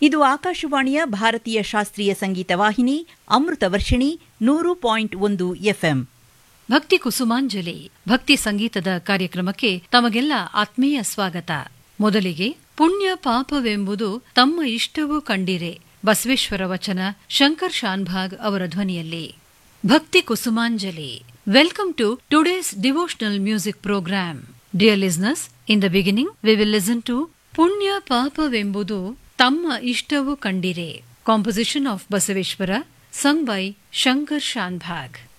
ಇದು ಆಕಾಶವಾಣಿಯ ಭಾರತೀಯ ಶಾಸ್ತ್ರೀಯ ಸಂಗೀತ ವಾಹಿನಿ ಅಮೃತ ವರ್ಷಿಣಿ ನೂರು ಪಾಯಿಂಟ್ ಒಂದು ಎಫ್ಎಂ ಭಕ್ತಿ ಕುಸುಮಾಂಜಲಿ ಭಕ್ತಿ ಸಂಗೀತದ ಕಾರ್ಯಕ್ರಮಕ್ಕೆ ತಮಗೆಲ್ಲ ಆತ್ಮೀಯ ಸ್ವಾಗತ ಮೊದಲಿಗೆ ಪುಣ್ಯ ಪಾಪವೆಂಬುದು ತಮ್ಮ ಇಷ್ಟವೂ ಕಂಡಿರೆ ಬಸವೇಶ್ವರ ವಚನ ಶಂಕರ್ ಶಾನ್ಭಾಗ್ ಅವರ ಧ್ವನಿಯಲ್ಲಿ ಭಕ್ತಿ ಕುಸುಮಾಂಜಲಿ welcome to today's devotional music program dear listeners in the beginning we will listen to ಪುಣ್ಯ ಪಾಪವೆಂಬುದು ತಮ್ಮ ಇಷ್ಟವೂ ಕಂಡಿರೆ composition of Basaveshwara sung by Shankar Shanbhag